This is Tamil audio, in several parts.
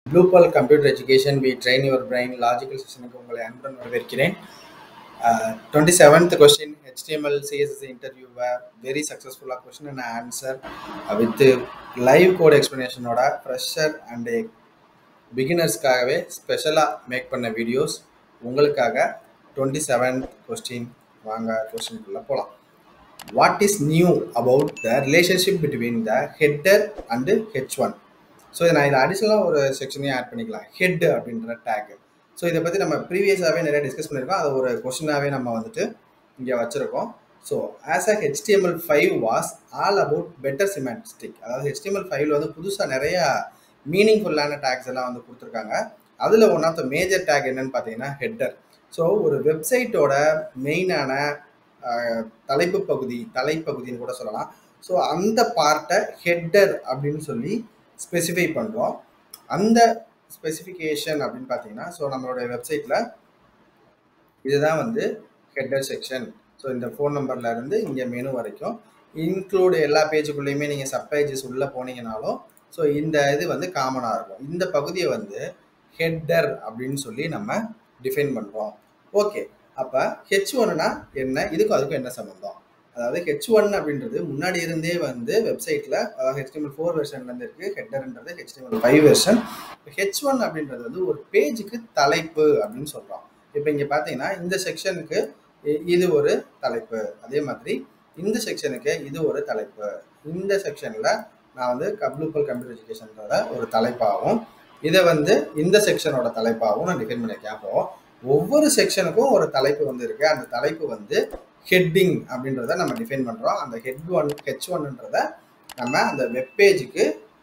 ப்ளூபால் computer education we train your brain logical செஷனுக்கு உங்களை அன்புடன் வரவேற்கிறேன் twenty seventh question HTML CSS இன்டர்வியூவை வெரி சக்ஸஸ்ஃபுல்லாக question and answer with live code எக்ஸ்ப்ளனேஷனோட ஃப்ரெஷர் அண்டு பிகினர்ஸ்க்காகவே ஸ்பெஷலாக மேக் பண்ண வீடியோஸ் உங்களுக்காக டுவெண்ட்டி செவன்த் கொஸ்டின் வாங்க கொஸ்டின்குள்ளே போகலாம் what is new about the relationship between the header and H one so இதை நான் இதில் அடிஷ்னலாக ஒரு செக்ஷனையும் ஆட் பண்ணிக்கலாம் ஹெட் அப்படின்ற டேக் ஸோ இதை பற்றி நம்ம ப்ரீவியஸாகவே நிறைய டிஸ்கஸ் பண்ணியிருக்கோம் அது ஒரு கொஷினாகவே நம்ம வந்துட்டு இங்கே வச்சுருக்கோம் so as a HTML five was all about better semantic அதாவது ஹெச்டிஎம்எல் ஃபைவ்ல வந்து புதுசாக நிறையா மீனிங்ஃபுல்லான டேக்ஸ் எல்லாம் வந்து கொடுத்துருக்காங்க அதில் one of the major tag என்னன்னு பார்த்தீங்கன்னா ஹெட்டர் ஸோ ஒரு வெப்சைட்டோட மெயினான தலைப்பு பகுதி தலைப்பகுதின்னு கூட சொல்லலாம் ஸோ அந்த பார்ட்டை ஹெட்டர் அப்படின்னு சொல்லி ஸ்பெசிஃபை பண்ணுறோம் அந்த ஸ்பெசிஃபிகேஷன் அப்படின்னு பார்த்தீங்கன்னா ஸோ நம்மளுடைய வெப்சைட்டில் இதுதான் வந்து ஹெட்டர் செக்ஷன் ஸோ இந்த ஃபோன் நம்பர்ல இருந்து இங்கே மெனு வரைக்கும் இன்க்ளூடு எல்லா பேஜுக்குள்ளேயுமே நீங்கள் சப் பேஜஸ் உள்ளே போனீங்கனாலும் ஸோ இந்த இது வந்து காமனாக இருக்கும் இந்த பகுதியை வந்து ஹெட்டர் அப்படின்னு சொல்லி நம்ம டிஃபைன் பண்ணுறோம் ஓகே அப்போ ஹெச் ஒன்னா என்ன இதுக்கும் அதுக்கும் என்ன சம்மந்தம் அதாவது ஹெச் ஒன் அப்படின்றது முன்னாடி இருந்தே வந்து வெப்சைட்டில் ஹெச்டிஎம்எல் ஃபோர் வெர்ஷன்லேருந்து இருக்குது ஹெட்டர்ன்றது HTML five version H one அப்படின்றது வந்து ஒரு பேஜுக்கு தலைப்பு அப்படின்னு சொல்கிறோம் இப்போ இங்கே பார்த்தீங்கன்னா இந்த செக்ஷனுக்கு இது ஒரு தலைப்பு அதே மாதிரி இந்த செக்ஷனுக்கு இது ஒரு தலைப்பு இந்த செக்ஷனில் நான் வந்து கப்ளூப்பல் கம்ப்யூட்டர் எஜுகேஷன்றத ஒரு தலைப்பாகவும் இதை வந்து இந்த செக்ஷனோட தலைப்பாகவும் நான் டிஃபைன் பண்ணியிருக்கேன் அப்போ ஒவ்வொரு செக்ஷனுக்கும் ஒரு தலைப்பு வந்து இருக்கு அந்த தலைப்பு வந்து ஹெட்டிங் அப்படின்றத நம்ம டிஃபைன் பண்ணுறோம் அந்த ஹெட் ஒன் ஹெச் ஒன்ன்றத நம்ம அந்த வெப்பேஜுக்கு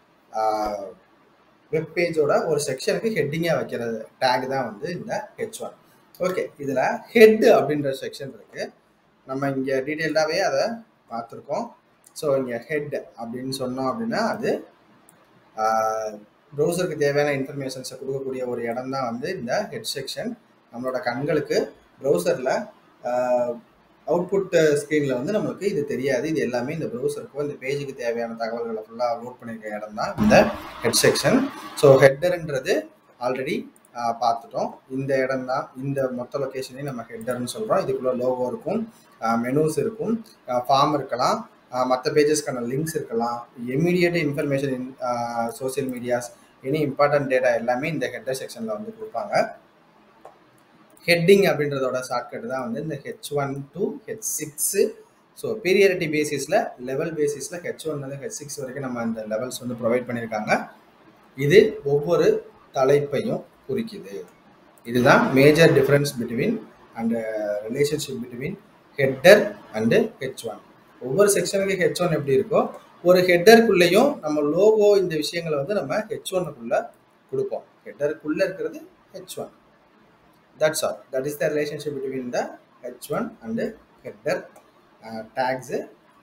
வெப்பேஜோட ஒரு செக்ஷனுக்கு ஹெட்டிங்காக வைக்கிற டேக் தான் வந்து இந்த ஹெச் ஒன் ஓகே இதில் ஹெட் அப்படின்ற செக்ஷன் இருக்கு நம்ம இங்கே டீட்டெயில்டாகவே அதை பார்த்துருக்கோம் ஸோ இங்கே ஹெட் அப்படின்னு சொன்னோம் அப்படின்னா அது ப்ரௌசருக்கு தேவையான இன்ஃபர்மேஷன்ஸை கொடுக்கக்கூடிய ஒரு இடம் தான் வந்து இந்த ஹெட் செக்ஷன் நம்மளோட கண்களுக்கு ப்ரௌசரில் அவுட்புட் ஸ்க்ரீனில் வந்து நம்மளுக்கு இது தெரியாது இது எல்லாமே இந்த ப்ரௌசருக்கோ இந்த பேஜுக்கு தேவையான தகவல்களை ஃபுல்லாக லோட் பண்ணியிருக்க இடம் தான் இந்த ஹெட் செக்ஷன் ஸோ ஹெட்டர்ன்றது ஆல்ரெடி பார்த்துட்டோம் இந்த இடம் தான் இந்த மொத்த லொக்கேஷனையும் நம்ம ஹெட்டர்னு சொல்கிறோம் இதுக்குள்ளே லோகோ இருக்கும் மெனூஸ் இருக்கும் ஃபார்ம் இருக்கலாம் மற்ற பேஜஸ்க்கான லிங்க்ஸ் இருக்கலாம் immediate information in social medias any important data எல்லாமே இந்த ஹெட்டர் செக்ஷனில் வந்து கொடுப்பாங்க ஹெட்டிங் அப்படின்றதோட ஷார்ட்கட் தான் வந்து இந்த H one to H six so priority பேசிஸில் லெவல் பேசிஸில் ஹெச் ஒன்லேருந்து ஹெச் சிக்ஸ் வரைக்கும் நம்ம அந்த லெவல்ஸ் வந்து ப்ரொவைட் பண்ணியிருக்காங்க இது ஒவ்வொரு தலைப்பையும் குறிக்குது இதுதான் major difference between and relationship between header and H one ஒவ்வொரு செக்ஷனுக்கு ஹெச் ஒன் எப்படி இருக்கோ ஒரு ஹெட்டருக்குள்ளேயும் நம்ம லோகோ இந்த விஷயங்களை வந்து நம்ம ஹெச் ஒன்னுக்குள்ளே கொடுப்போம் ஹெட்டருக்குள்ளே இருக்கிறது H one that's all that is the relationship between the H one and header tags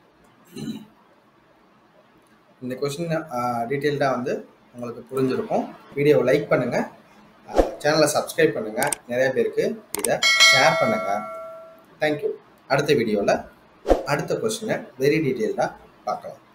இந்த கொஷின் டீட்டெயில்டாக வந்து உங்களுக்கு புரிஞ்சிருக்கும் வீடியோவை லைக் பண்ணுங்கள் சேனலை சப்ஸ்கிரைப் பண்ணுங்கள் நிறைய பேருக்கு இதை ஷேர் பண்ணுங்கள் தேங்க்யூ அடுத்த வீடியோவில் அடுத்த கொஸ்டினை வெரி டீட்டெயில்டாக பார்க்கலாம்